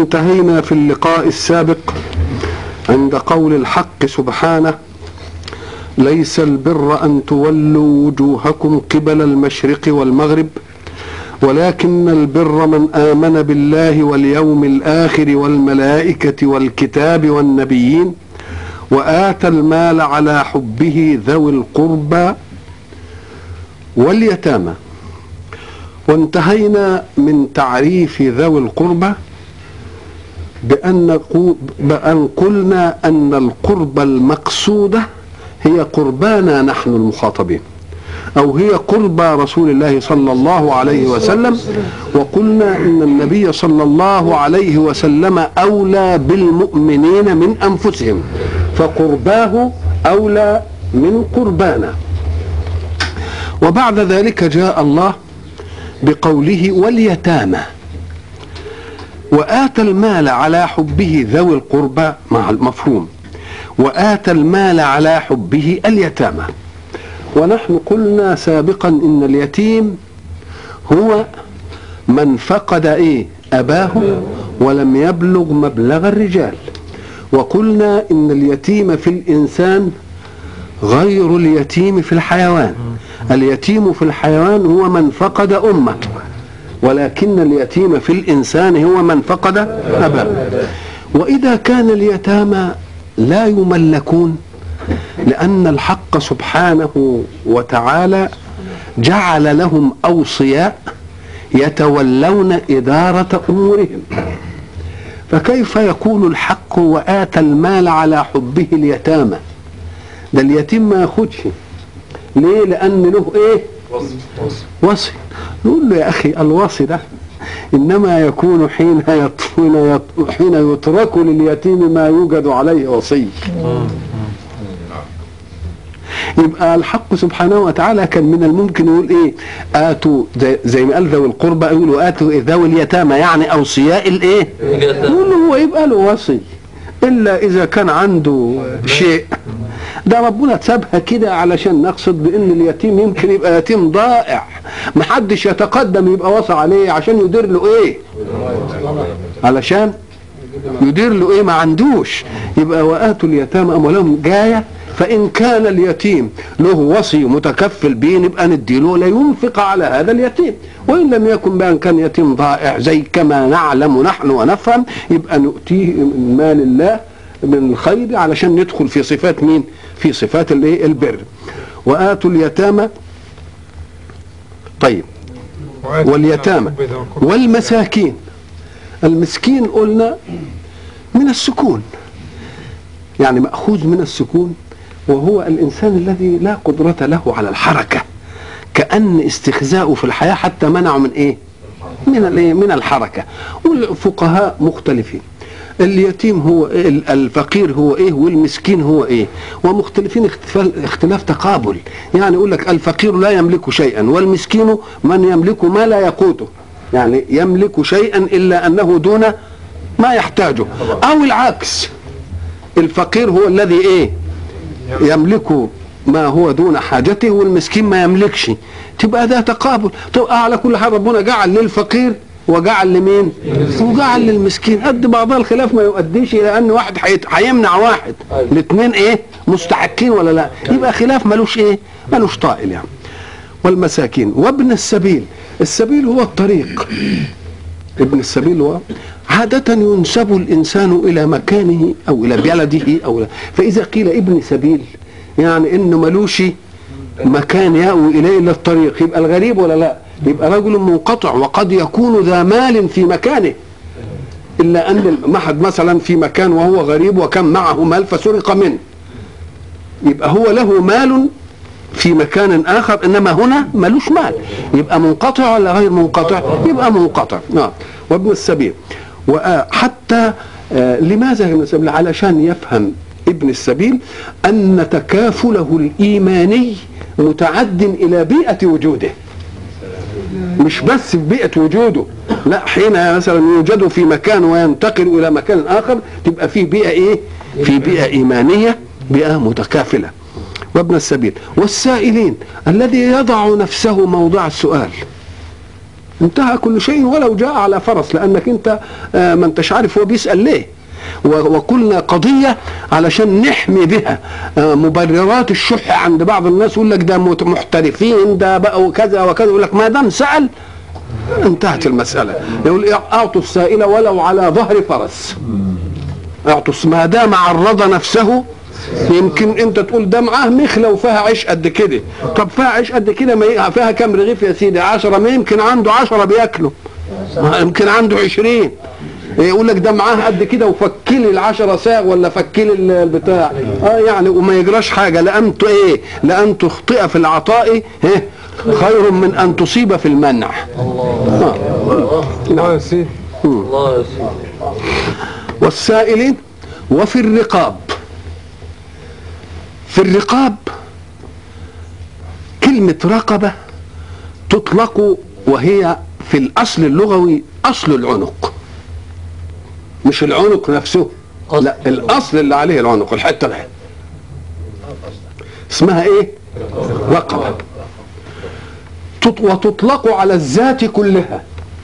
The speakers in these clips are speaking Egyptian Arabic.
انتهينا في اللقاء السابق عند قول الحق سبحانه ليس البر ان تولوا وجوهكم قبل المشرق والمغرب ولكن البر من امن بالله واليوم الاخر والملائكه والكتاب والنبيين واتى المال على حبه ذوي القربى واليتامى وانتهينا من تعريف ذوي القربى بأن, بأن قلنا أن القربى المقصودة هي قربانا نحن المخاطبين أو هي قربى رسول الله صلى الله عليه وسلم وقلنا إن النبي صلى الله عليه وسلم أولى بالمؤمنين من أنفسهم فقرباه أولى من قربانا وبعد ذلك جاء الله بقوله واليتامى وآتى المال على حبه ذوي القربى مع المفهوم وآتى المال على حبه اليتامى ونحن قلنا سابقا إن اليتيم هو من فقد إيه أباه ولم يبلغ مبلغ الرجال وقلنا إن اليتيم في الإنسان غير اليتيم في الحيوان اليتيم في الحيوان هو من فقد أمه ولكن اليتيم في الإنسان هو من فقد أباه وإذا كان اليتامى لا يملكون لأن الحق سبحانه وتعالى جعل لهم أوصياء يتولون إدارة أمورهم فكيف يقول الحق وآتى المال على حبه اليتامى ده اليتيم ما ياخدش ليه لأن له إيه وصي نقول له يا أخي الوصي ده إنما يكون حين حين حين يترك لليتيم ما يوجد عليه وصي يبقى الحق سبحانه وتعالى كان من الممكن يقول ايه اتوا زي, زي ما قال ذوي القربى يقولوا اتوا ذوي اليتامى يعني اوصياء الايه يقول هو يبقى له وصي الا اذا كان عنده شيء ده ربنا سابها كده علشان نقصد بان اليتيم يمكن يبقى يتيم ضائع محدش يتقدم يبقى وصى عليه عشان يدير له ايه علشان يدير له ايه ما عندوش يبقى واتوا اليتامى اموالهم جايه فان كان اليتيم له وصي متكفل به نبقى نديله لا ينفق على هذا اليتيم وان لم يكن بان كان يتيم ضائع زي كما نعلم نحن ونفهم يبقى نؤتيه من مال الله من الخير علشان ندخل في صفات مين في صفات الايه البر واتوا اليتامى طيب واليتامى والمساكين المسكين قلنا من السكون يعني مأخوذ من السكون وهو الإنسان الذي لا قدرة له على الحركة كأن استخزاؤه في الحياة حتى منعه من إيه من الإيه من الحركة والفقهاء مختلفين اليتيم هو إيه الفقير هو ايه والمسكين هو ايه ومختلفين اختلاف تقابل يعني يقول لك الفقير لا يملك شيئا والمسكين من يملك ما لا يقوته يعني يملك شيئا الا انه دون ما يحتاجه او العكس الفقير هو الذي ايه يملك ما هو دون حاجته والمسكين ما يملكش تبقى ده تقابل تبقى على كل حال ربنا جعل للفقير وجعل لمين وجعل للمسكين قد بعضها الخلاف ما يؤديش الى ان واحد هيمنع واحد الاثنين ايه مستحقين ولا لا يبقى خلاف ملوش ايه ملوش طائل يعني والمساكين وابن السبيل السبيل هو الطريق ابن السبيل هو عادة ينسب الإنسان إلى مكانه أو إلى بلده أو فإذا قيل ابن سبيل يعني إنه ملوش مكان يأوي إليه إلا الطريق يبقى الغريب ولا لا يبقى رجل منقطع وقد يكون ذا مال في مكانه إلا أن محد مثلا في مكان وهو غريب وكان معه مال فسرق منه يبقى هو له مال في مكان آخر إنما هنا ملوش مال يبقى منقطع ولا غير منقطع يبقى منقطع نعم وابن السبيل وحتى لماذا ابن السبيل علشان يفهم ابن السبيل أن تكافله الإيماني متعد إلى بيئة وجوده مش بس في بيئة وجوده لا حين مثلا يوجد في مكان وينتقل إلى مكان آخر تبقى فيه بيئة إيه في بيئة إيمانية بيئة متكافلة وابن السبيل والسائلين الذي يضع نفسه موضع السؤال انتهى كل شيء ولو جاء على فرس لانك انت آه، ما انتش عارف هو بيسال ليه وقلنا قضية علشان نحمي بها آه، مبررات الشح عند بعض الناس يقول لك ده محترفين ده بقى وكذا وكذا يقول لك ما دام سأل انتهت المسألة يقول أعطوا السائل ولو على ظهر فرس اعطوا ما دام عرض نفسه يمكن انت تقول ده معاه مخله وفيها عيش قد كده طب فيها عيش قد كده ما فيها كام رغيف يا سيدي 10 ما يمكن عنده 10 بياكلوا يمكن عنده 20 يقول لك ده معاه قد كده وفكلي العشرة ساغ ولا فكلي البتاع اه يعني وما يجراش حاجه لان ايه لان تخطئ في العطاء ايه خير من ان تصيب في المنع الله الله يا سيدي الله يا سيدي والسائلين وفي الرقاب في الرقاب كلمة رقبة تطلق وهي في الأصل اللغوي أصل العنق مش العنق نفسه لا الأصل اللي عليه العنق الحتة دي اسمها ايه رقبة وتطلق على الذات كلها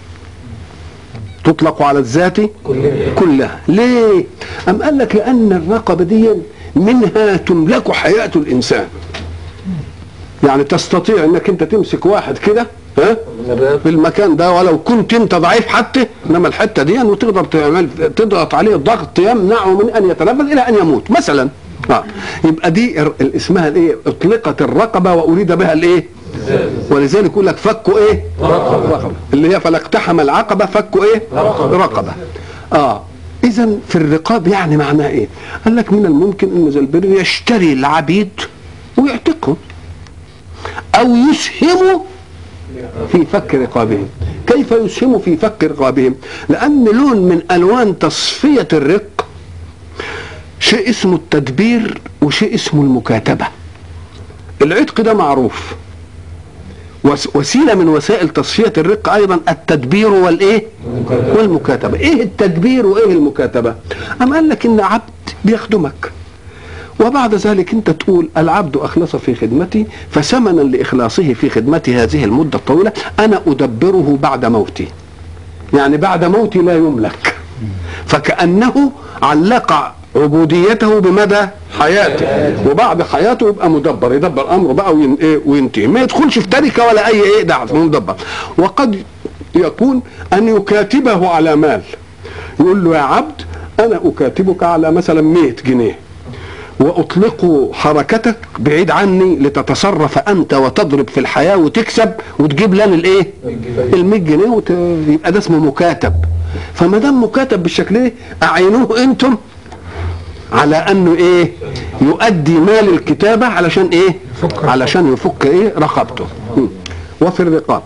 تطلق على الذات كلها, كلها. ليه أم قال لك لأن الرقبة دي منها تملك حياة الإنسان يعني تستطيع انك انت تمسك واحد كده ها في المكان ده ولو كنت انت ضعيف حتى انما الحته دي وتقدر تعمل تضغط عليه ضغط يمنعه من ان يتنفس الى ان يموت مثلا آه. يبقى دي اسمها الايه اطلقت الرقبه واريد بها الايه ولذلك يقول لك فكوا ايه رقبة. اللي هي فلاقتحم العقبه فكوا ايه رقبه, رقبة. اه اذا في الرقاب يعني معناه ايه قال لك من الممكن ان ذا البر يشتري العبيد ويعتقهم او يسهم في فك رقابهم كيف يسهم في فك رقابهم لان لون من الوان تصفيه الرق شيء اسمه التدبير وشيء اسمه المكاتبه العتق ده معروف وسيله من وسائل تصفيه الرق ايضا التدبير والايه والمكاتبه ايه التدبير وايه المكاتبه ام قال لك ان عبد بيخدمك وبعد ذلك انت تقول العبد اخلص في خدمتي فثمنا لاخلاصه في خدمتي هذه المده الطويله انا ادبره بعد موتي يعني بعد موتي لا يملك فكانه علق عبوديته بمدى حياته وبعد حياته يبقى مدبر يدبر امره بقى إيه، وينتهي ما يدخلش في تركه ولا اي ايه ده مدبر وقد يكون ان يكاتبه على مال يقول له يا عبد انا اكاتبك على مثلا 100 جنيه واطلق حركتك بعيد عني لتتصرف انت وتضرب في الحياه وتكسب وتجيب لنا الايه؟ ال 100 جنيه وت... يبقى ده اسمه مكاتب فما دام مكاتب بالشكل ده اعينوه انتم على انه ايه يؤدي مال الكتابه علشان ايه علشان يفك ايه رقبته وفي الرقاب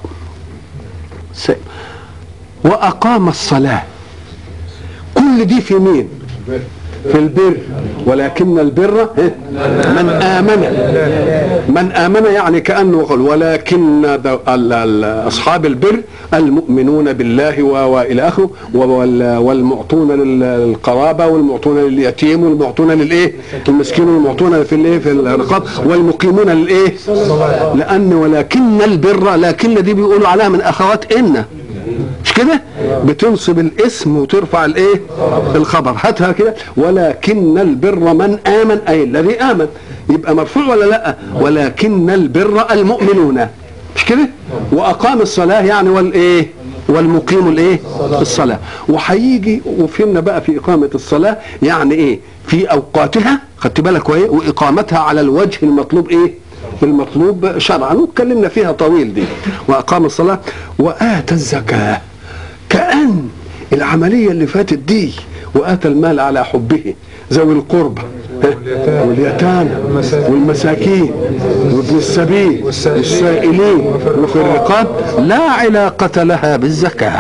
واقام الصلاه كل دي في مين في البر ولكن البر من آمن من آمن يعني كأنه قال ولكن أصحاب البر المؤمنون بالله وإلى آخره والمعطون للقرابة والمعطون لليتيم والمعطون للإيه المسكين والمعطون في الإيه في الرقاب والمقيمون للإيه لأن ولكن البر لكن دي بيقولوا عليها من أخوات إن مش كده بتنصب الاسم وترفع الايه الخبر هاتها كده ولكن البر من امن اي الذي امن يبقى مرفوع ولا لا ولكن البر المؤمنون مش كده واقام الصلاه يعني والايه والمقيم الايه الصلاه وهيجي وفهمنا بقى في اقامه الصلاه يعني ايه في اوقاتها خدت بالك وايه واقامتها على الوجه المطلوب ايه المطلوب شرعا واتكلمنا فيها طويل دي واقام الصلاه واتى الزكاه كان العمليه اللي فاتت دي واتى المال على حبه ذوي القربى واليتامى والمساكين وابن السبيل والسائلين وفي الرقاب لا علاقة لها بالزكاة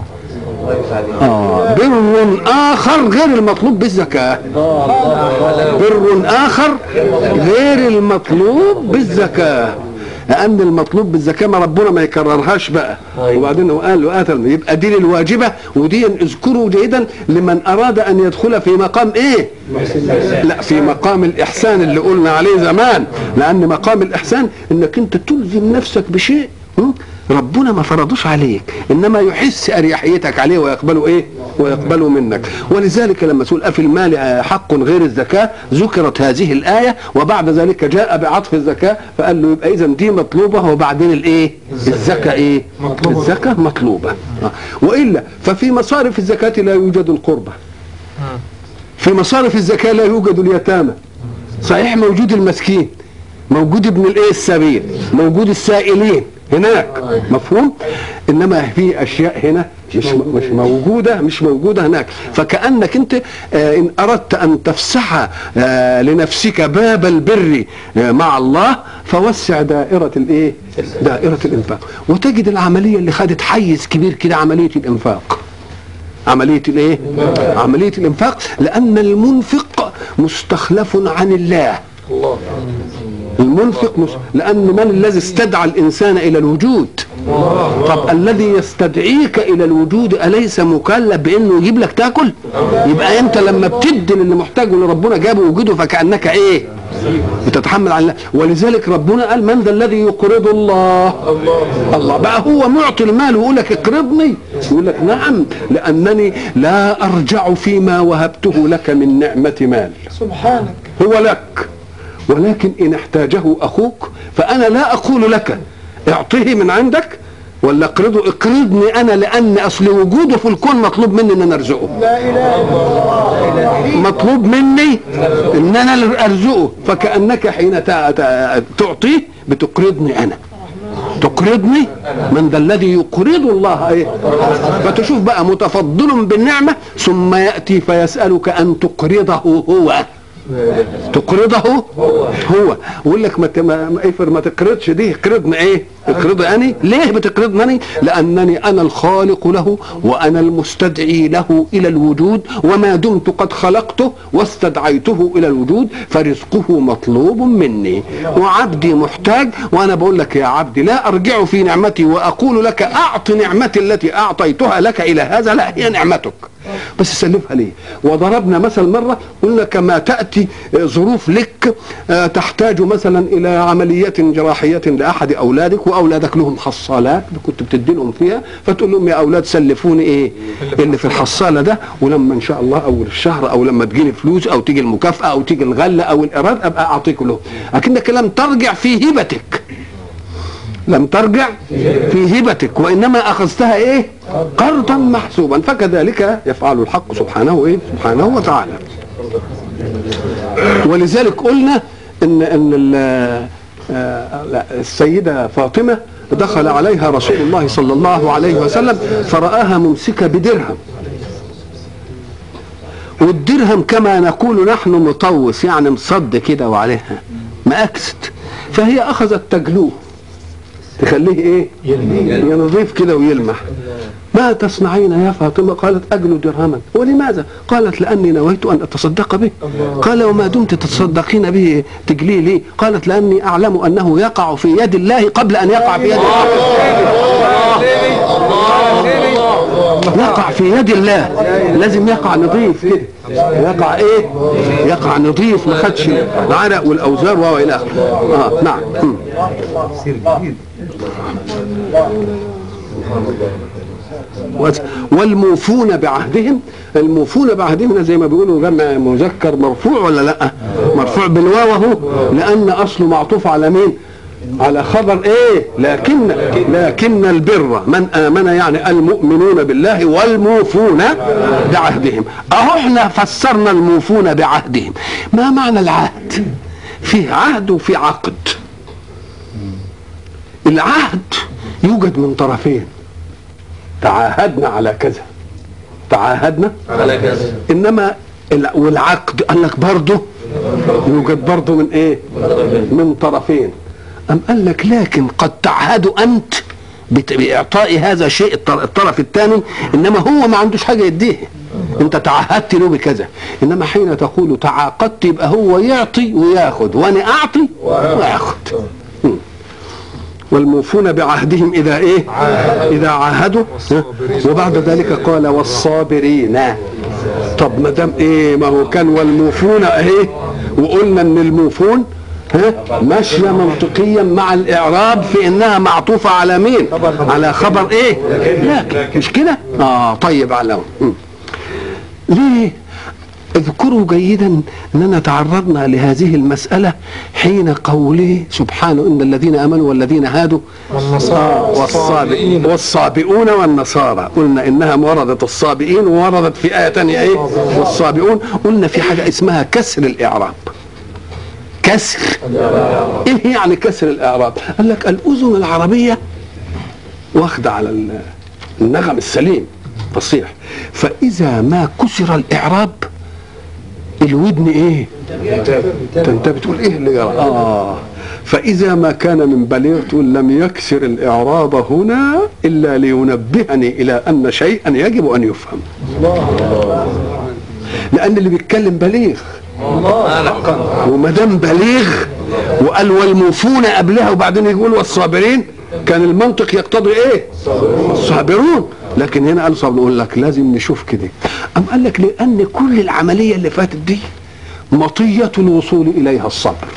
آه بر آخر غير المطلوب بالزكاة بر آخر غير المطلوب بالزكاة لأن المطلوب بالزكاة ما ربنا ما يكررهاش بقى أيوة. وبعدين قال له آثر يبقى دي للواجبة ودي اذكروا جيدا لمن أراد أن يدخل في مقام إيه؟ لا في مقام الإحسان اللي قلنا عليه زمان لأن مقام الإحسان إنك أنت تلزم نفسك بشيء ربنا ما فرضوش عليك انما يحس اريحيتك عليه ويقبله ايه ويقبله منك ولذلك لما تقول افي المال حق غير الزكاه ذكرت هذه الايه وبعد ذلك جاء بعطف الزكاه فقال له يبقى اذا دي مطلوبه وبعدين الايه الزكاه ايه مطلوبة. الزكاه مطلوبه آه. والا ففي مصارف الزكاه لا يوجد القربه في مصارف الزكاه لا يوجد اليتامى صحيح موجود المسكين موجود ابن الايه السبيل موجود السائلين هناك مفهوم انما في اشياء هنا مش مش موجوده مش موجوده هناك فكانك انت آه، ان اردت ان تفسح آه، لنفسك باب البر آه، مع الله فوسع دائره الايه دائره الانفاق وتجد العمليه اللي خدت حيز كبير كده عمليه الانفاق عملية الايه؟ عملية الانفاق لأن المنفق مستخلف عن الله الله المنفق مس... لأن من الذي استدعى الإنسان إلى الوجود طب الذي يستدعيك إلى الوجود أليس مكلف بأنه يجيب لك تاكل يبقى أنت لما بتدي للي محتاج واللي ربنا جابه وجوده فكأنك إيه بتتحمل على الله ولذلك ربنا قال من ذا الذي يقرض الله الله بقى هو معطي المال ويقول لك اقرضني يقول لك نعم لأنني لا أرجع فيما وهبته لك من نعمة مال سبحانك هو لك ولكن إن احتاجه أخوك فأنا لا أقول لك اعطيه من عندك ولا اقرضه اقرضني أنا لأن أصل وجوده في الكون مطلوب مني أن أنا أرزقه لا اله الا الله مطلوب مني ان انا ارزقه فكانك حين تع- تع- تعطيه بتقرضني انا تقرضني من ذا الذي يقرض الله ايه فتشوف بقى متفضل بالنعمه ثم ياتي فيسالك ان تقرضه هو تقرضه هو ويقول لك ما ت- ما ما- افر ما تقرضش دي اقرضني ايه اقرضي اني ليه بتقرضني لانني انا الخالق له وانا المستدعي له الى الوجود وما دمت قد خلقته واستدعيته الى الوجود فرزقه مطلوب مني وعبدي محتاج وانا بقول لك يا عبدي لا ارجع في نعمتي واقول لك اعط نعمتي التي اعطيتها لك الى هذا لا هي نعمتك بس سلفها ليه وضربنا مثل مرة قلنا كما تأتي آه، ظروف لك آه، تحتاج مثلا إلى عملية جراحية لأحد أولادك وأولادك لهم حصالات كنت بتدي لهم فيها فتقول لهم يا أولاد سلفوني إيه اللي في الحصالة ده ولما إن شاء الله أول الشهر أو لما تجيني فلوس أو تيجي المكافأة أو تيجي الغلة أو الإيراد أبقى أعطيك له لكنك لم ترجع في هبتك لم ترجع في هبتك وانما اخذتها ايه قرضا محسوبا فكذلك يفعل الحق سبحانه ايه سبحانه وتعالى ولذلك قلنا ان ان ال- آه، لا، السيده فاطمه دخل عليها رسول الله صلى الله عليه وسلم فرآها ممسكه بدرهم والدرهم كما نقول نحن مطوس يعني مصد كده وعليها مأكست فهي أخذت تجلوه تخليه ايه ينظيف كده ويلمح ما تصنعين يا فاطمة قالت أجل درهما ولماذا قالت لأني نويت أن أتصدق به قال وما دمت تتصدقين به تجليه لي قالت لأني أعلم أنه يقع في يد الله قبل أن يقع في يد الله يقع في يد الله لازم يقع نظيف كده يقع ايه يقع نظيف ما خدش العرق والاوزار والى اخره اه نعم مم. وت- والموفون بعهدهم الموفون بعهدهم هنا زي ما بيقولوا جمع مذكر مرفوع ولا لا مرفوع بالواو اهو لان اصله معطوف على مين على خبر ايه لكن لكن البر من امن يعني المؤمنون بالله والموفون بعهدهم اهو احنا فسرنا الموفون بعهدهم ما معنى العهد فيه عهد وفي عقد العهد يوجد من طرفين تعاهدنا على كذا تعاهدنا على كذا انما ال- والعقد قال لك برضه يوجد برضه من ايه من طرفين ام قال لك لكن قد تعهدوا انت بت- باعطاء هذا الشيء الطر- الطرف الثاني انما هو ما عندوش حاجه يديه انت تعهدت له بكذا انما حين تقول تعاقدت يبقى هو يعطي وياخد وانا اعطي واخد م. والموفون بعهدهم اذا ايه اذا عاهدوا ها؟ وبعد ذلك قال والصابرين طب ما دام ايه ما هو كان والموفون ايه وقلنا ان الموفون ها ماشيه منطقيا مع الاعراب في انها معطوفه على مين على خبر ايه لكن مش كده اه طيب على م. ليه اذكروا جيدا اننا تعرضنا لهذه المساله حين قوله سبحانه ان الذين امنوا والذين هادوا والنصارى والصابئين والصابئون والنصارى قلنا انها وردت الصابئين ووردت في ايه ثانيه ايه والصابئون قلنا في حاجه اسمها كسر الاعراب كسر ايه يعني كسر الاعراب قال لك الاذن العربيه واخده على ال- النغم السليم فصيح فاذا ما كسر الاعراب الودن ايه تنتبه تقول ايه اللي جرى اه فاذا ما كان من بليغ تقول لم يكسر الاعراب هنا الا لينبهني الى ان شيئا يجب ان يفهم لان اللي بيتكلم بليغ وما دام بليغ وقال والموفون قبلها وبعدين يقول والصابرين كان المنطق يقتضي ايه الصابرون لكن هنا قال صابر نقول لك لازم نشوف كده ام قال لك لان كل العمليه اللي فاتت دي مطيه الوصول اليها الصبر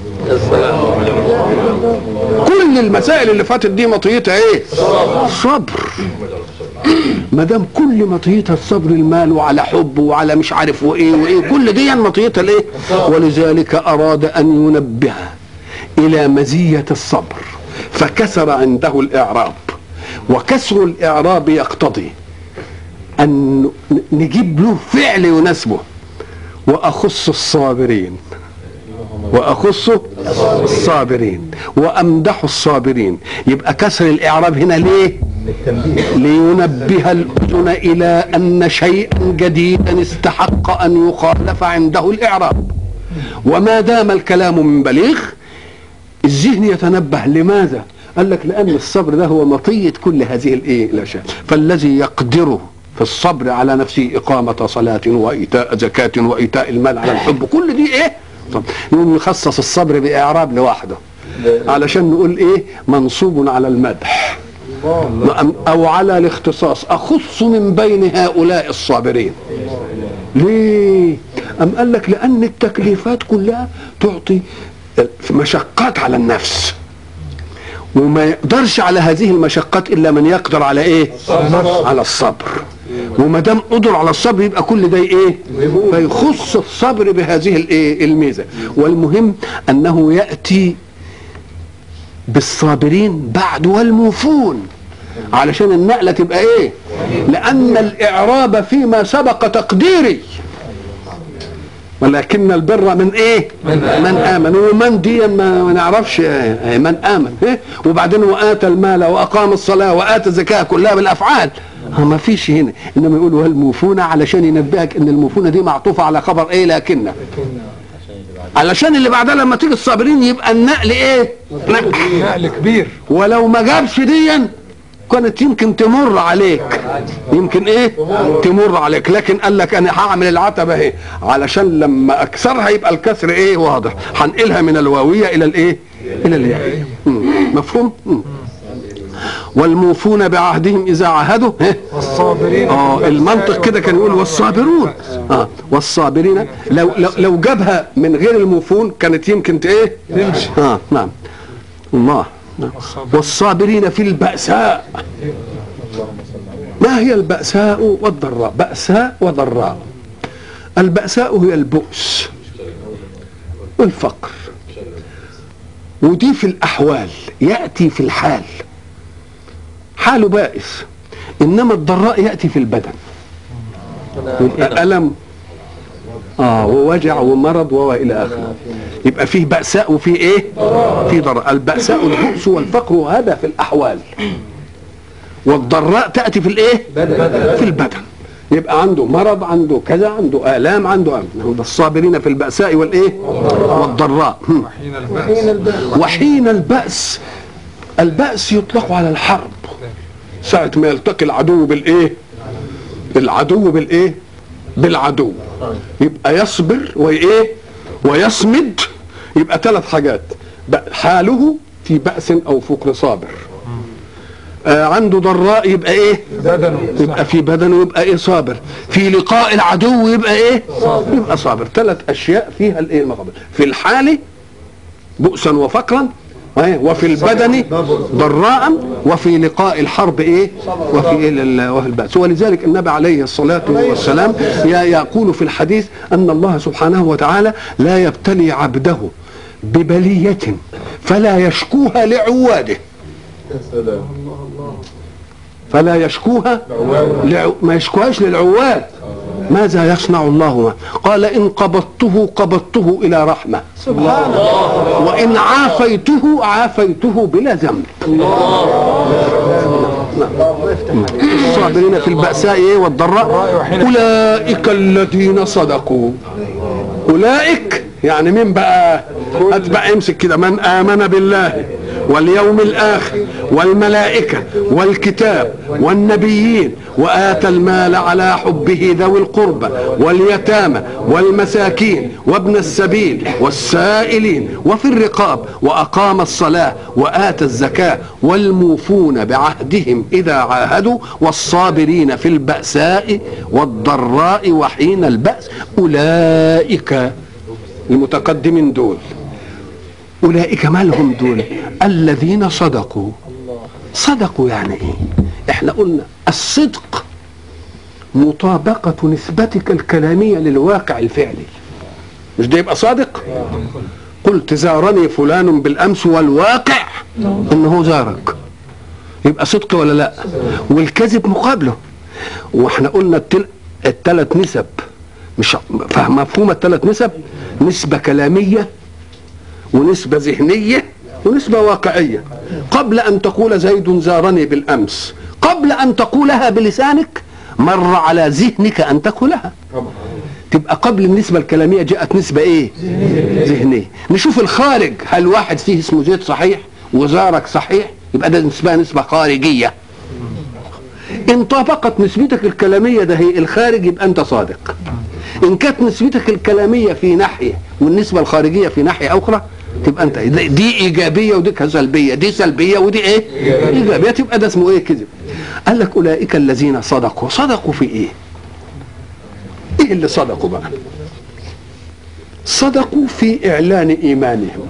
كل المسائل اللي فاتت دي مطيتها ايه صبر ما دام كل مطيتها الصبر المال وعلى حب وعلى مش عارف وايه وايه كل دي مطيتها الايه ولذلك اراد ان ينبه الى مزيه الصبر فكسر عنده الاعراب وكسر الاعراب يقتضي ان نجيب له فعل يناسبه واخص الصابرين واخص الصابرين وامدح الصابرين يبقى كسر الاعراب هنا ليه لينبه الاذن الى ان شيئا جديدا استحق ان يخالف عنده الاعراب وما دام الكلام من بليغ الذهن يتنبه لماذا قال لك لان الصبر ده هو مطيه كل هذه الايه الاشياء فالذي يقدره في الصبر على نفسه إقامة صلاة وإيتاء زكاة وإيتاء المال على الحب كل دي إيه؟ طب يقوم يخصص الصبر بإعراب لوحده علشان نقول إيه؟ منصوب على المدح أو على الاختصاص أخص من بين هؤلاء الصابرين ليه؟ أم قال لك لأن التكليفات كلها تعطي مشقات على النفس وما يقدرش على هذه المشقات الا من يقدر على ايه على الصبر وما دام قدر على الصبر يبقى كل ده ايه فيخص الصبر بهذه الايه الميزه والمهم انه ياتي بالصابرين بعد والموفون علشان النقله تبقى ايه لان الاعراب فيما سبق تقديري ولكن البر من ايه من امن ومن دي ما ما نعرفش إيه من امن إيه؟ وبعدين واتى المال واقام الصلاه واتى الزكاه كلها بالافعال ها ما فيش هنا انما يقول والموفون علشان ينبهك ان الموفون دي معطوفه على خبر ايه لكن علشان اللي بعدها لما تيجي الصابرين يبقى النقل ايه نقل نقل كبير ولو ما جابش ديا كانت يمكن تمر عليك يمكن ايه تمر عليك لكن قال لك انا هعمل العتبه اهي علشان لما اكسرها يبقى الكسر ايه واضح هنقلها من الواويه الى الايه الى الياء مم. مفهوم مم. والموفون بعهدهم اذا عاهدوا ها؟ والصابرين اه المنطق كده كان يقول والصابرون اه والصابرين لو لو, لو جابها من غير الموفون كانت يمكن ت- ايه تمشي. اه نعم الله نعم. والصابرين في البأساء ما هي البأساء والضراء بأساء وضراء البأساء هي البؤس والفقر ودي في الأحوال يأتي في الحال حاله بائس إنما الضراء يأتي في البدن يبقى ألم اه ووجع ومرض والى اخره يبقى فيه بأساء وفيه ايه في ضراء البأساء البؤس والفقر هذا في الاحوال والضراء تأتي في الايه في البدن يبقى عنده مرض عنده كذا عنده آلام عنده ألم عند الصابرين في البأساء والايه والضراء هم. حين البأس وحين البأس البأس يطلق على الحرب ساعة ما يلتقي العدو بالايه العدو بالايه بالعدو يبقى يصبر وايه ويصمد يبقى ثلاث حاجات ب- حاله في بأس او فقر صابر آه عنده ضراء يبقى ايه بدنه يبقى في بدنه يبقى ايه صابر في لقاء العدو يبقى ايه يبقى صابر ثلاث اشياء فيها الايه المقابل في الحال بؤسا وفقرا إيه؟ وفي البدن ضراء وفي لقاء الحرب ايه وفي ال- وفي البأس ولذلك النبي عليه الصلاة والسلام ي- يقول في الحديث أن الله سبحانه وتعالى لا يبتلي عبده ببلية فلا يشكوها لعواده فلا يشكوها لعو... ما يشكوهاش للعواد ماذا يصنع الله معه؟ قال إن قبضته قبضته إلى رحمة سبحان الله وإن عافيته عافيته بلا ذنب الصابرين في البأساء إيه والضراء أولئك الذين صدقوا أولئك يعني مين بقى أتبع امسك كده من آمن بالله واليوم الآخر والملائكة والكتاب والنبيين وآتى المال على حبه ذوي القربى واليتامى والمساكين وابن السبيل والسائلين وفي الرقاب وأقام الصلاة وآتى الزكاة والموفون بعهدهم إذا عاهدوا والصابرين في البأساء والضراء وحين البأس أولئك المتقدمين دول أولئك ما لهم دول الذين صدقوا صدقوا يعني ايه احنا قلنا الصدق مطابقة نسبتك الكلامية للواقع الفعلي مش ده يبقى صادق قلت زارني فلان بالأمس والواقع انه زارك يبقى صدق ولا لا والكذب مقابله واحنا قلنا التل... الثلاث نسب مش فاهم مفهوم الثلاث نسب نسبة كلامية ونسبة ذهنية ونسبة واقعية قبل أن تقول زيد زارني بالأمس قبل أن تقولها بلسانك مر على ذهنك أن تقولها تبقى قبل النسبة الكلامية جاءت نسبة إيه ذهنية نشوف الخارج هل واحد فيه اسمه زيد صحيح وزارك صحيح يبقى ده نسبة نسبة خارجية إن طابقت نسبتك الكلامية ده هي الخارج يبقى أنت صادق إن كانت نسبتك الكلامية في ناحية والنسبة الخارجية في ناحية أخرى تبقى أنت دي إيجابية ودي سلبية دي سلبية ودي إيه؟ إيجابية تبقى ده اسمه إيه كذب قال لك أولئك الذين صدقوا صدقوا في إيه؟ إيه اللي صدقوا بقى؟ صدقوا في إعلان إيمانهم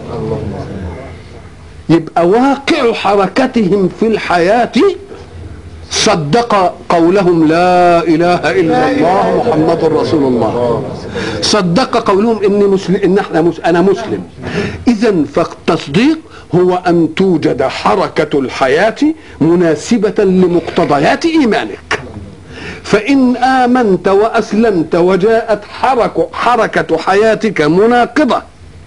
يبقى واقع حركتهم في الحياة صدق قولهم لا اله الا الله محمد رسول الله صدق قولهم اني مسلم ان احنا مس... انا مسلم اذا فالتصديق هو ان توجد حركه الحياه مناسبه لمقتضيات ايمانك فان امنت واسلمت وجاءت حركه حركه حياتك مناقضه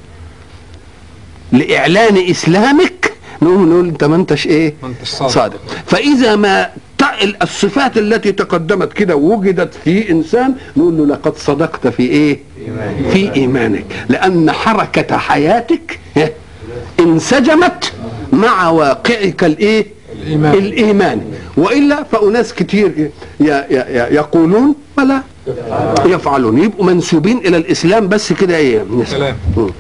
لاعلان اسلامك نقول نقول انت ما انتش ايه ما انتش صادق. صادق فاذا ما الصفات التي تقدمت كده وجدت في انسان نقول له لقد صدقت في ايه في ايمانك لان حركه حياتك انسجمت مع واقعك الايه الإيمان. الايمان والا فاناس كتير ي- ي- ي- يقولون ولا يفعلون يبقوا منسوبين الى الاسلام بس كده ايه سلام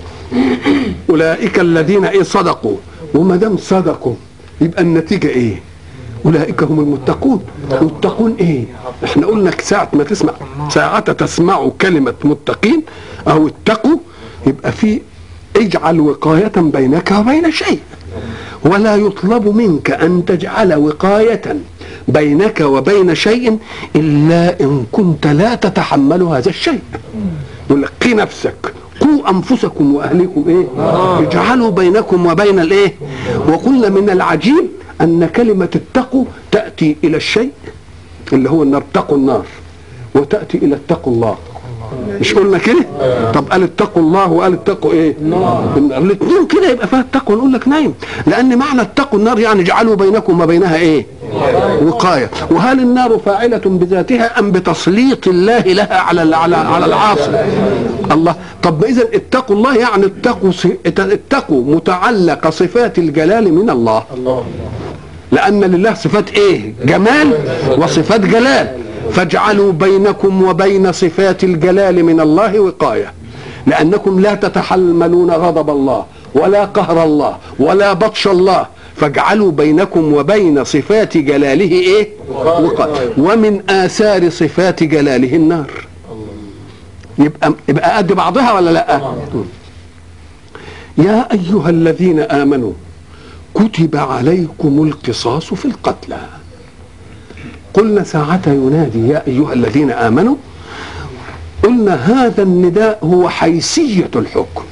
اولئك الذين ايه صدقوا وما دام صدقوا يبقى النتيجه ايه اولئك هم المتقون متقون ايه احنا قلنا ساعه ما تسمع ساعه تسمع كلمه متقين او اتقوا يبقى في اجعل وقايه بينك وبين شيء ولا يطلب منك ان تجعل وقايه بينك وبين شيء الا ان كنت لا تتحمل هذا الشيء يقول لك قي نفسك قوا انفسكم واهليكم ايه اجعلوا بينكم وبين الايه وقلنا من العجيب ان كلمه اتقوا تاتي الى الشيء اللي هو النار اتقوا النار وتاتي الى اتقوا الله مش قلنا كده طب قال اتقوا الله وقال اتقوا ايه النار الاثنين كده يبقى فيها التقوى نقول لك نايم لان معنى اتقوا النار يعني اجعلوا بينكم وبينها ايه وقايه وهل النار فاعله بذاتها ام بتسليط الله لها على على على العاصي الله طب اذا اتقوا الله يعني اتقوا ص- اتقوا متعلق صفات الجلال من الله لأن لله صفات إيه؟ جمال وصفات جلال فاجعلوا بينكم وبين صفات الجلال من الله وقاية لأنكم لا تتحملون غضب الله ولا قهر الله ولا بطش الله فاجعلوا بينكم وبين صفات جلاله ايه وقاية ومن آثار صفات جلاله النار يبقى يبقى قد بعضها ولا لا يا ايها الذين امنوا كتب عليكم القصاص في القتلى قلنا ساعة ينادي يا أيها الذين آمنوا قلنا هذا النداء هو حيثية الحكم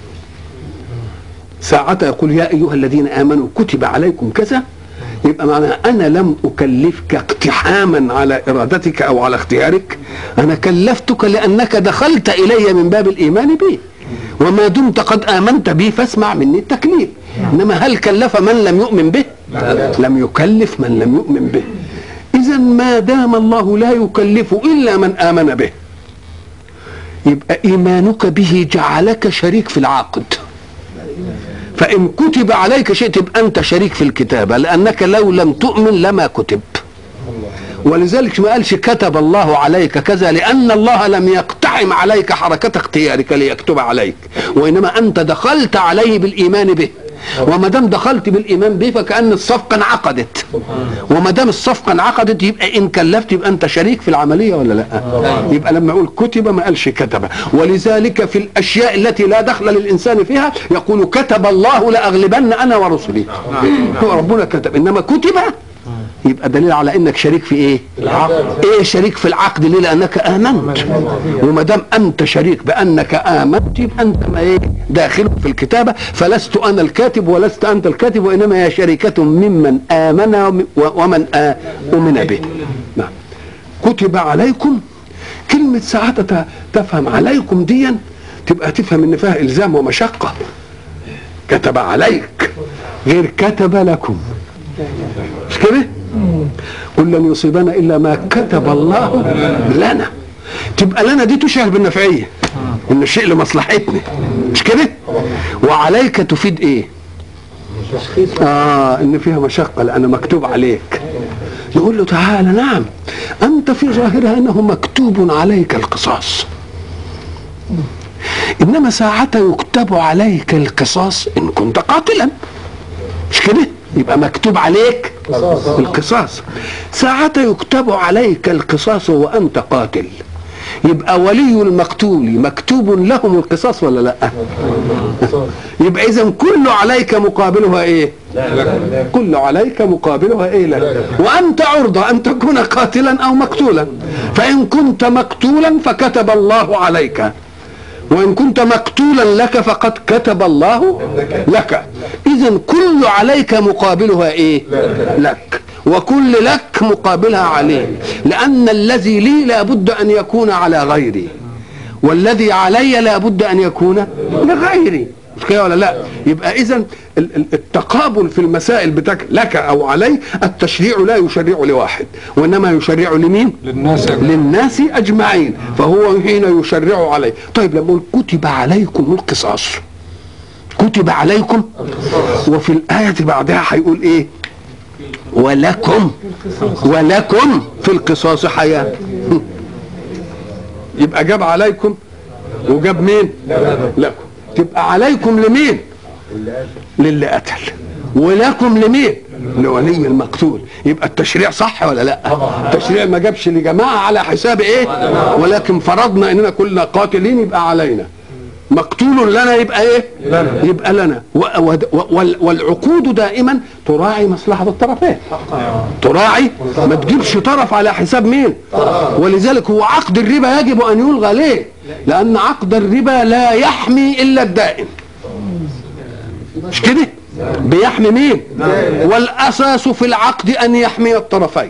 ساعة يقول يا أيها الذين آمنوا كتب عليكم كذا يبقى معناها أنا لم أكلفك اقتحاما على إرادتك أو على اختيارك أنا كلفتك لأنك دخلت إلي من باب الإيمان بي وما دمت قد آمنت بي فاسمع مني التكليف إنما هل كلف من لم يؤمن به لم يكلف من لم يؤمن به إذا ما دام الله لا يكلف إلا من آمن به يبقى إيمانك به جعلك شريك في العقد فإن كتب عليك شيء تبقى أنت شريك في الكتابة لأنك لو لم تؤمن لما كتب ولذلك ما قالش كتب الله عليك كذا لأن الله لم يقتحم عليك حركة اختيارك ليكتب عليك وإنما أنت دخلت عليه بالإيمان به وما دام دخلت بالايمان به فكان الصفقه انعقدت وما دام الصفقه انعقدت يبقى ان كلفت يبقى انت شريك في العمليه ولا لا يبقى لما يقول كتب ما قالش كتب ولذلك في الاشياء التي لا دخل للانسان فيها يقول كتب الله لاغلبن انا ورسلي هو ربنا كتب انما كتب يبقى دليل على انك شريك في ايه؟ العقد ايه شريك في العقد ليه؟ لانك امنت وما دام انت شريك بانك امنت يبقى انت ما ايه؟ داخل في الكتابه فلست انا الكاتب ولست انت الكاتب وانما هي شركه ممن امن ومن امن به. نعم. كتب عليكم كلمه ساعتها تفهم عليكم ديا تبقى تفهم ان فيها الزام ومشقه كتب عليك غير كتب لكم مش كده؟ قل لن يصيبنا الا ما كتب الله لنا تبقى لنا دي تشعر بالنفعيه ان الشيء لمصلحتنا مش كده وعليك تفيد ايه اه ان فيها مشقه لان مكتوب عليك نقول له تعالى نعم انت في ظاهرها انه مكتوب عليك القصاص انما ساعة يكتب عليك القصاص ان كنت قاتلا مش كده يبقى مكتوب عليك القصاص ساعة يكتب عليك القصاص وأنت قاتل يبقى ولي المقتول مكتوب لهم القصاص ولا لا يبقى اذا كل عليك مقابلها ايه كل عليك مقابلها ايه لك وانت عرضة ان تكون قاتلا او مقتولا فان كنت مقتولا فكتب الله عليك وإن كنت مقتولا لك فقد كتب الله لك إذا كل عليك مقابلها إيه لك وكل لك مقابلها عليه لأن الذي لي لابد أن يكون على غيري والذي علي لابد أن يكون لغيري مش كده ولا لا يبقى اذا التقابل في المسائل بتاعك لك او علي التشريع لا يشرع لواحد وانما يشرع لمين للناس للناس اجمعين فهو حين يشرع عليه طيب لما يقول كتب عليكم القصاص كتب عليكم وفي الآية بعدها هيقول ايه ولكم ولكم في القصاص حياة يبقى جاب عليكم وجاب مين لكم تبقى عليكم لمين للي قتل ولكم لمين لولي المقتول يبقى التشريع صح ولا لا التشريع ما جابش لجماعه على حساب ايه ولكن فرضنا اننا كلنا قاتلين يبقى علينا مقتول لنا يبقى ايه لنا. يبقى لنا و- و- وال- والعقود دائما تراعي مصلحه الطرفين تراعي ما تجيبش طرف على حساب مين ولذلك هو عقد الربا يجب ان يلغى ليه لان عقد الربا لا يحمي الا الدائن مش كده بيحمي مين والاساس في العقد ان يحمي الطرفين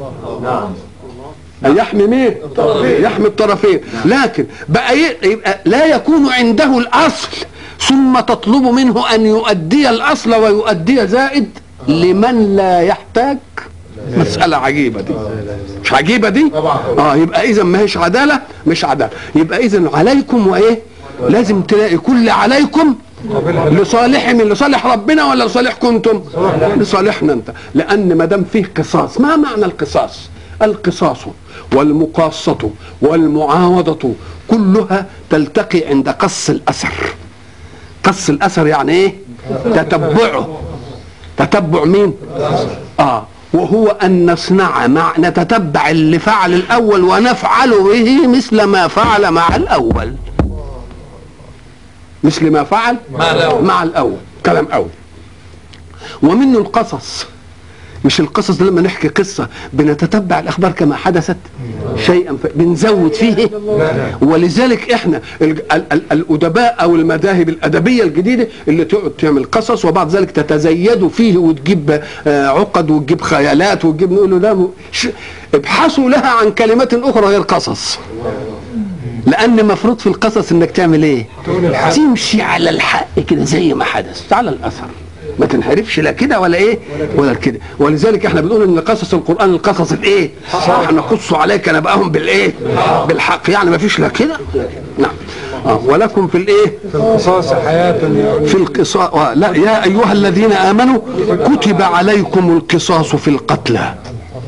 أن يحمي مين يحمي الطرفين لكن بقى ي- يبقى لا يكون عنده الاصل ثم تطلب منه ان يؤدي الاصل ويؤدي زائد لمن لا يحتاج مسألة عجيبة دي مش عجيبة دي اه يبقى اذا ما هيش عدالة مش عدالة يبقى اذا عليكم وايه لازم تلاقي كل عليكم لصالح من لصالح ربنا ولا لصالح كنتم لصالحنا انت لان ما دام فيه قصاص ما معنى القصاص القصاص والمقاصة والمعاوضة كلها تلتقي عند قص الأثر قص الأثر يعني إيه تتبعه تتبع مين آه وهو أن نصنع مع نتتبع اللي فعل الأول ونفعل به مثل ما فعل مع الأول مثل ما فعل مع الأول. مع الاول كلام اول ومنه القصص مش القصص لما نحكي قصة بنتتبع الأخبار كما حدثت شيئا ف... بنزود فيه ولذلك احنا ال... ال... ال... الأدباء أو المذاهب الأدبية الجديدة اللي تقعد تعمل قصص وبعد ذلك تتزيد فيه وتجيب آه، عقد وتجيب خيالات وتجيب نقول له ده م- ش... ابحثوا لها عن كلمات أخرى غير قصص لأن مفروض في القصص إنك تعمل إيه؟ تقول الحق. تمشي على الحق كده زي ما حدث على الأثر ما تنحرفش لا كده ولا ايه ولا كده ولذلك احنا بنقول ان قصص القران القصص الايه صح نقص عليك نبأهم بالايه بالحق يعني ما فيش لا كده نعم آه ولكم في الايه في القصاص حياة يا في القصاص آه لا يا ايها الذين امنوا كتب عليكم القصاص في القتلى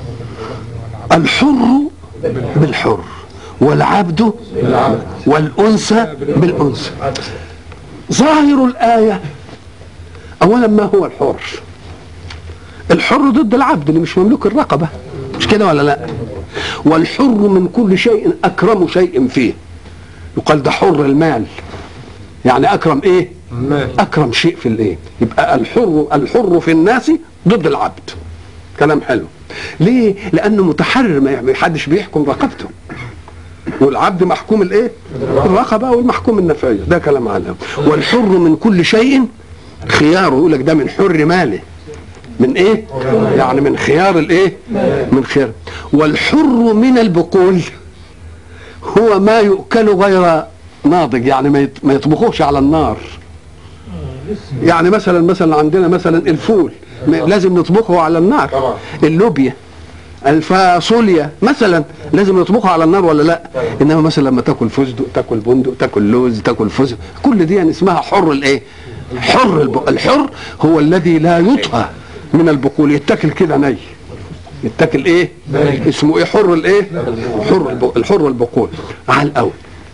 الحر بالحر والعبد والانثى بالانثى ظاهر الايه اولا ما هو الحر الحر ضد العبد اللي مش مملوك الرقبه مش كده ولا لا والحر من كل شيء اكرم شيء فيه يقال ده حر المال يعني اكرم ايه المال اكرم شيء في الايه يبقى الحر الحر في الناس ضد العبد كلام حلو ليه لانه متحرر ما يعني حدش بيحكم رقبته والعبد محكوم الايه الرقبه والمحكوم النفعيه ده كلام عالم والحر من كل شيء خياره يقول لك ده من حر ماله من ايه يعني من خيار الايه من خيار والحر من البقول هو ما يؤكل غير ناضج يعني ما يط- ما يطبخوش على النار يعني مثلا مثلا عندنا مثلا الفول م- لازم نطبخه على النار اللوبيا الفاصوليا مثلا لازم نطبخه على النار ولا لا انما مثلا لما تاكل فستق تاكل بندق تاكل لوز تاكل فستق كل دي يعني اسمها حر الايه حر الب... الحر هو الذي لا يطهى من البقول يتاكل كده ني يتاكل ايه اسمه ايه حر الايه حر الب... الحر البقول على الاول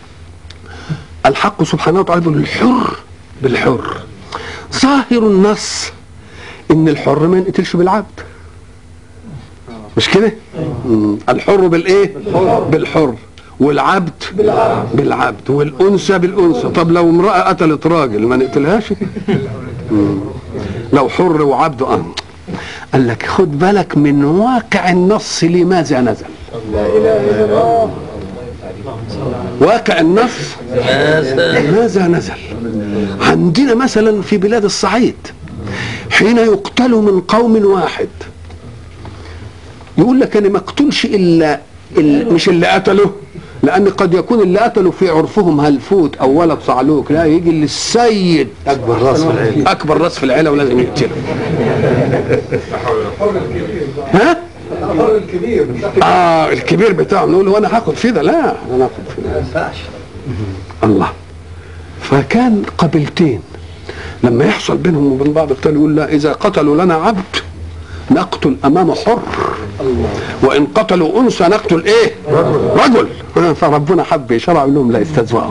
الحق سبحانه وتعالى يقول الحر بالحر ظاهر النص ان الحر ما ينقتلش بالعبد مش كده مم. الحر بالايه بالحر والعبد بالعبد والانثى بالانثى طب لو امراه قتلت راجل ما نقتلهاش مم. لو حر وعبد اه قال لك خد بالك من واقع النص لماذا نزل واقع النص ماذا نزل عندنا مثلا في بلاد الصعيد حين يقتل من قوم واحد يقول لك انا ما اقتلش الا ال- مش اللي قتله لان قد يكون اللي قتله في عرفهم هلفوت او ولد صعلوك لا يجي للسيد اكبر راس في العيله اكبر راس في العيله ولازم يقتله ها الحر الكبير اه الكبير بتاعه نقول له انا هاخد فيه ده لا انا هاخد فيه ده. ما ينفعش الله فكان قبيلتين لما يحصل بينهم وبين بعض قتال يقول لا اذا قتلوا لنا عبد نقتل امامه حر وان قتلوا انثى نقتل ايه رجل, رجل. فربنا حب يشرع لهم لا يستزوأوا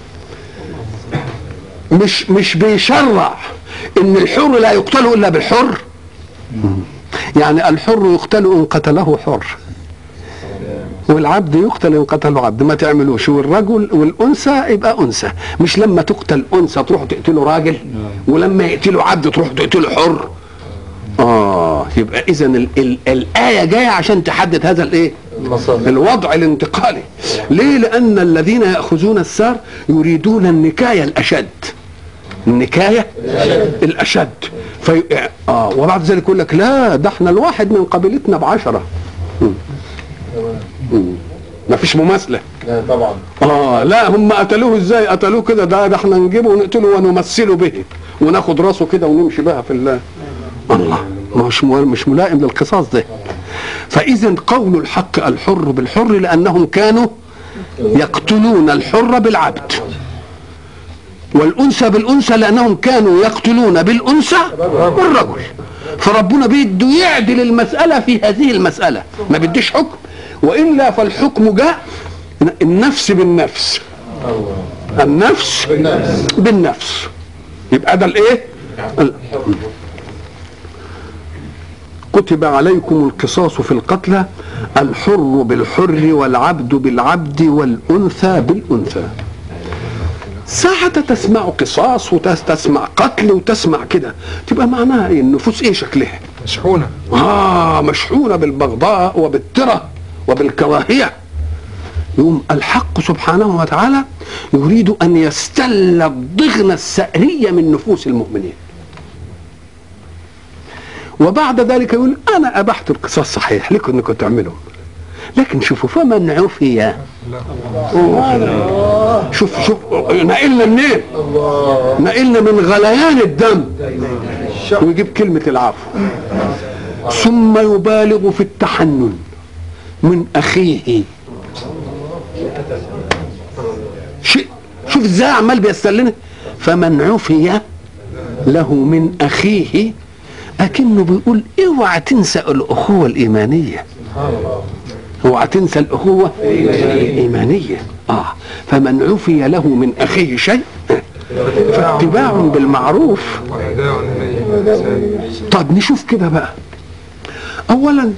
مش مش بيشرع ان الحر لا يقتل الا بالحر يعني الحر يقتل ان قتله حر والعبد يقتل ان قتله عبد ما تعملوش والرجل والانثى يبقى انثى مش لما تقتل انثى تروح تقتله راجل ولما يقتله عبد تروح تقتله حر اه يبقى اذا ال ال الايه جايه عشان تحدد هذا الايه المصادر الوضع الانتقالي ليه لان الذين ياخذون السار يريدون النكايه الاشد النكايه الاشد في اه وبعد ذلك يقول لك لا ده احنا الواحد من قبيلتنا بعشره ما فيش مماثله لا طبعا اه لا هم قتلوه ازاي قتلوه كده ده, ده احنا نجيبه ونقتله ونمثله به وناخد راسه كده ونمشي بها في الله الله مش مو- مش ملائم للقصاص ده فاذا قول الحق الحر بالحر لانهم كانوا يقتلون الحر بالعبد والانثى بالانثى لانهم كانوا يقتلون بالانثى والرجل فربنا بيده يعدل المساله في هذه المساله ما بيديش حكم والا فالحكم جاء النفس بالنفس النفس بالنفس يبقى ده الايه ال- كتب عليكم القصاص في القتلى الحر بالحر والعبد بالعبد والانثى بالانثى ساعة تسمع قصاص وتسمع قتل وتسمع كده تبقى معناها ايه النفوس ايه شكلها مشحونة آه مشحونة بالبغضاء وبالترة وبالكراهية يوم الحق سبحانه وتعالى يريد أن يستل الضغن السأرية من نفوس المؤمنين وبعد ذلك يقول أنا أبحت القصاص صحيح لكم أنكم تعملوا لكن شوفوا فمن عفي لا شوف شوف نقلنا منين نقلنا من غليان الدم ويجيب كلمة العفو ثم يبالغ في التحنن من أخيه شيء شوف ازاي عمال بيستلنا فمن عفي له من أخيه أكنه بيقول اوعى تنسى الأخوة الإيمانية اوعى تنسى الأخوة الإيمانية آه فمن عفي له من أخيه شيء فاتباع بالمعروف وإهداء إليه بإحسان. طب نشوف كده بقى اولا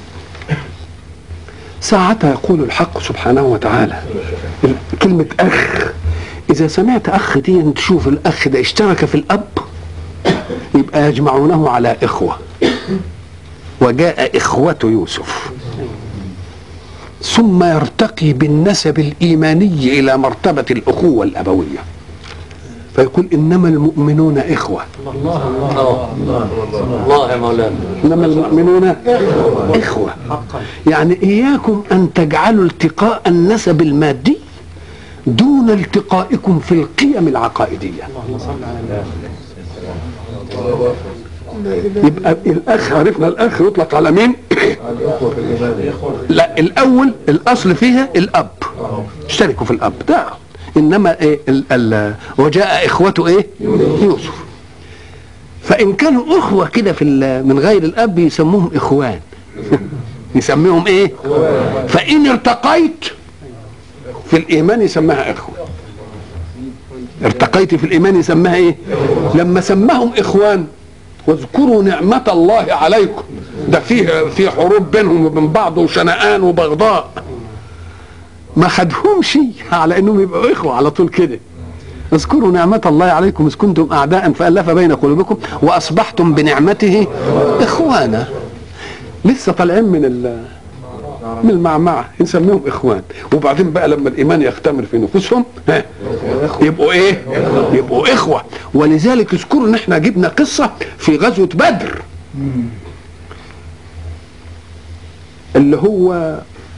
ساعتها يقول الحق سبحانه وتعالى ال- كلمة أخ إذا سمعت أخ دي تشوف الأخ ده اشترك في الأب يبقى يجمعونه على إخوة وجاء إخوة يوسف ثم يرتقي بالنسب الإيماني إلى مرتبة الأخوة الأبوية فيقول إنما المؤمنون إخوة الله يا مولانا انما المؤمنون اخوه يعني اياكم ان تجعلوا التقاء النسب المادي دون التقائكم في القيم العقائديه يبقى الاخ عرفنا الاخ يطلق على مين لا الاول الاصل فيها الاب اشتركوا في الاب ده انما ايه ال ال وجاء اخوته ايه يوسف فان كانوا اخوه كده في ال- من غير الاب يسموهم اخوان يسميهم ايه فان ارتقيت في الايمان يسميها اخوه ارتقيت في الايمان يسميها ايه لما سماهم اخوان واذكروا نعمة الله عليكم ده فيه في حروب بينهم وبين بعض وشنآن وبغضاء ما خدهمش على انهم يبقوا اخوه على طول كده اذكروا نعمة الله عليكم إذ كنتم أعداء فألف بين قلوبكم وأصبحتم بنعمته إخوانا لسه طالعين من ال من المعمعة نسميهم إخوان وبعدين بقى لما الإيمان يختمر في نفوسهم ها يبقوا إيه؟ يبقوا إخوة ولذلك اذكروا إن إحنا جبنا قصة في غزوة بدر اللي هو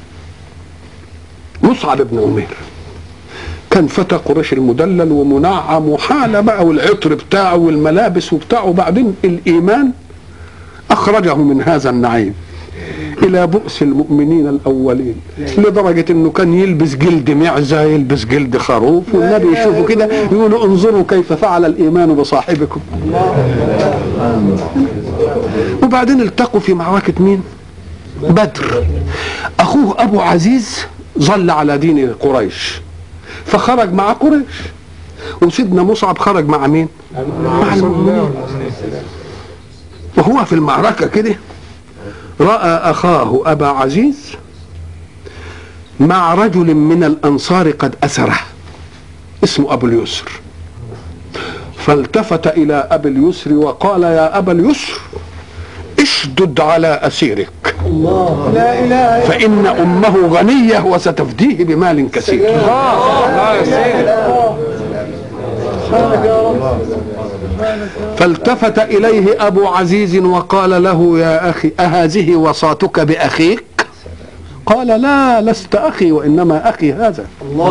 مصعب بن عمير كان فتى قريش المدلل ومنعم وحالة بقى والعطر بتاعه والملابس وبتاعه وبعدين الإيمان أخرجه من هذا النعيم إلى بؤس المؤمنين الأولين لدرجة إنه كان يلبس جلد معزة يلبس جلد خروف والنبي يشوفه كده يقول انظروا كيف فعل الإيمان بصاحبكم وبعدين التقوا في معركة مين بدر أخوه أبو عزيز ظل على دين قريش فخرج مع قريش وسيدنا مصعب خرج مع مين مع المؤمنين وهو في المعركة كده رأى أخاه أبا عزيز مع رجل من الأنصار قد أسره اسمه أبو اليسر فالتفت إلى أبي اليسر وقال يا أبا اليسر اشدد على أسيرك فإن أمه غنية وستفديه بمال كثير الله يا سيدي فالتفت إليه أبو عزيز وقال له يا أخي أهذه وصاتك بأخيك قال لا لست أخي وإنما أخي هذا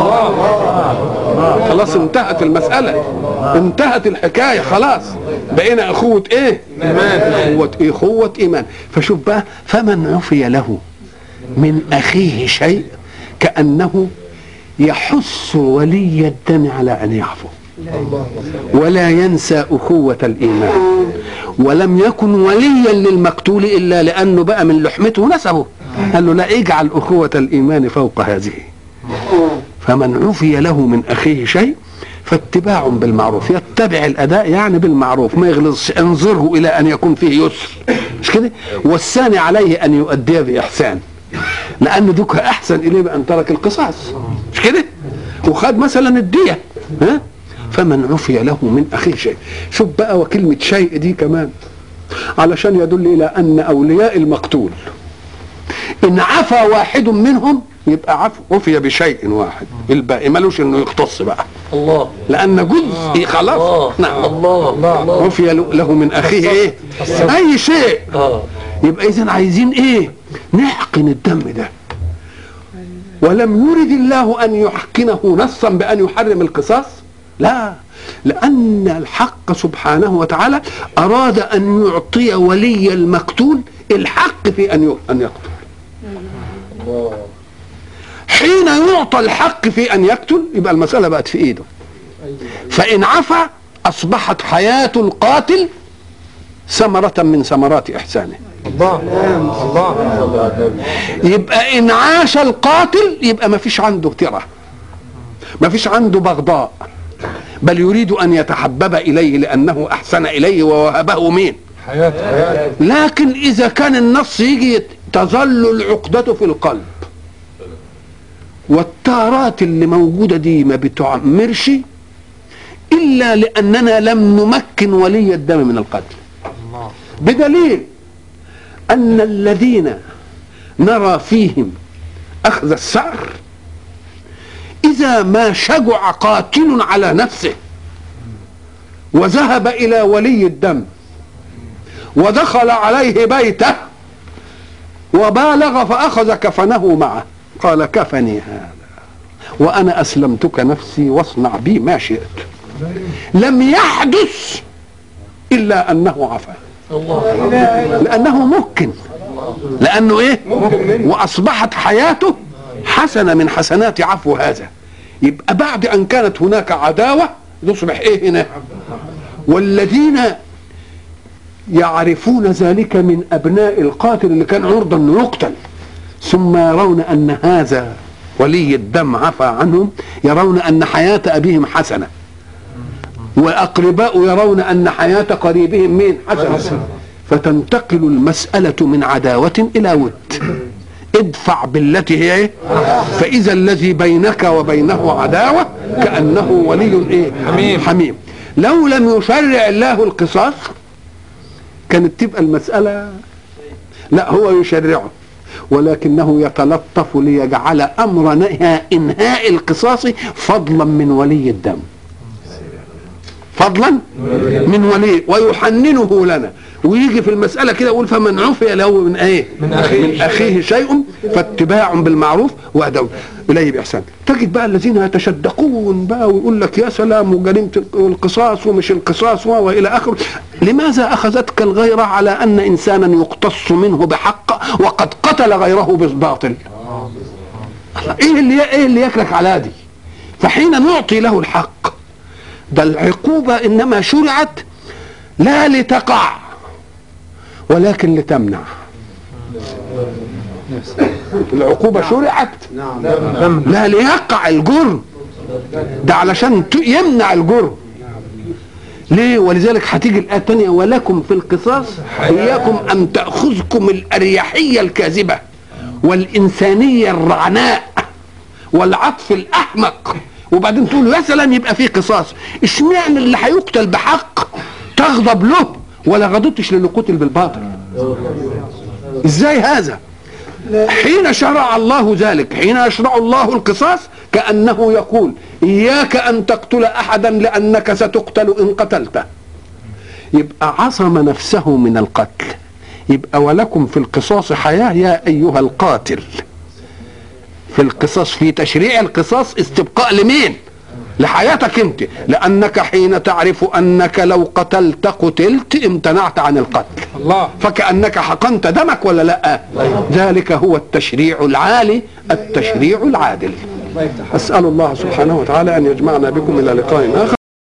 خلاص انتهت المسألة انتهت الحكاية خلاص بقينا أخوة إيه أخوة إيه أخوة إيمان فشوف بقى فمن عفي له من أخيه شيء كأنه يحث ولي الدم على أن يعفو ولا ينسى أخوة الإيمان ولم يكن وليا للمقتول إلا لأنه بقى من لحمته نسبه قال له لا اجعل أخوة الإيمان فوق هذه فمن عفي له من أخيه شيء فاتباع بالمعروف يتبع الأداء يعني بالمعروف ما يغلظش انظره إلى أن يكون فيه يسر مش كده والثاني عليه أن يؤدي بإحسان لأن دوك أحسن إليه بأن ترك القصاص مش كده وخد مثلا الدية ها فمن عفي له من اخيه شيء شوف بقى وكلمه شيء دي كمان علشان يدل الى ان اولياء المقتول ان عفى واحد منهم يبقى عفو عفي بشيء واحد الباقي ملوش انه يختص بقى الله لان جزء خلاص الله نعم الله الله عفي له من اخيه ايه اي شيء اه يبقى اذا عايزين ايه نحقن الدم ده ولم يرد الله ان يحقنه نصا بان يحرم القصاص لا لان الحق سبحانه وتعالى اراد ان يعطي ولي المقتول الحق في ان ي- ان يقتل حين يعطى الحق في ان يقتل يبقى المساله بقت في ايده فان عفا اصبحت حياه القاتل ثمره من ثمرات احسانه الله الله يبقى ان عاش القاتل يبقى ما فيش عنده ترى ما فيش عنده بغضاء بل يريد ان يتحبب اليه لانه احسن اليه ووهبه مين حياته لكن اذا كان النص يجي تظل العقدة في القلب والتارات اللي موجودة دي ما بتعمرش الا لاننا لم نمكن ولي الدم من القتل الله بدليل ان الذين نرى فيهم اخذ الثأر اذا ما شجع قاتل على نفسه وذهب الى ولي الدم ودخل عليه بيته وبالغ فاخذ كفنه معه قال كفني هذا وانا اسلمتك نفسي واصنع بي ما شئت لم يحدث الا انه عفا الله لانه ممكن لانه ايه واصبحت حياته حسنه من حسنات عفو هذا يبقى بعد ان كانت هناك عداوه تصبح ايه هنا والذين يعرفون ذلك من ابناء القاتل اللي كان عرضا انه يقتل ثم يرون ان هذا ولي الدم عفى عنهم يرون ان حياه ابيهم حسنه واقرباء يرون ان حياه قريبهم مين حسنه فتنتقل المساله من عداوه الى ود ادفع بالتي هي ايه فاذا الذي بينك وبينه عداوه كانه ولي ايه حميم. حميم لو لم يشرع الله القصاص كانت تبقى المساله لا هو يشرعه ولكنه يتلطف ليجعل امر نهاء انهاء القصاص فضلا من ولي الدم فضلا من ولي ويحننه لنا ويجي في المسألة كده يقول فمن عفي له من ايه من أخيه. من أخيه شيء فاتباع بالمعروف وأداء إليه بإحسان تجد بقى الذين يتشدقون بقى ويقول لك يا سلام وجريمة القصاص ومش القصاص و- وإلى آخره لماذا أخذتك الغيرة على أن إنسانا يقتص منه بحق وقد قتل غيره بالباطل ايه اللي ايه اللي ياكلك على دي فحين نعطي له الحق ده العقوبة إنما شرعت لا لتقع ولكن لتمنع العقوبة شرعت لا ليقع الجرم ده علشان ت- يمنع الجرم ليه ولذلك هتيجي الآية الثانية ولكم في القصاص إياكم أن تأخذكم الأريحية الكاذبة والإنسانية الرعناء والعطف الأحمق وبعدين تقول يا سلام يبقى في قصاص اشمعنى اللي هيقتل بحق تغضب له ولا غضبتش للي قتل بالباطل ازاي هذا حين شرع الله ذلك حين يشرع الله القصاص كأنه يقول إياك أن تقتل أحدا لأنك ستقتل إن قتلته يبقى عصم نفسه من القتل يبقى ولكم في القصاص حياة يا أيها القاتل في القصاص في تشريع القصاص استبقاء لمين لحياتك انت لانك حين تعرف انك لو قتلت قتلت امتنعت عن القتل الله فكانك حقنت دمك ولا لا ذلك هو التشريع العالي التشريع العادل اسال الله سبحانه وتعالى ان يجمعنا بكم الى لقاء اخر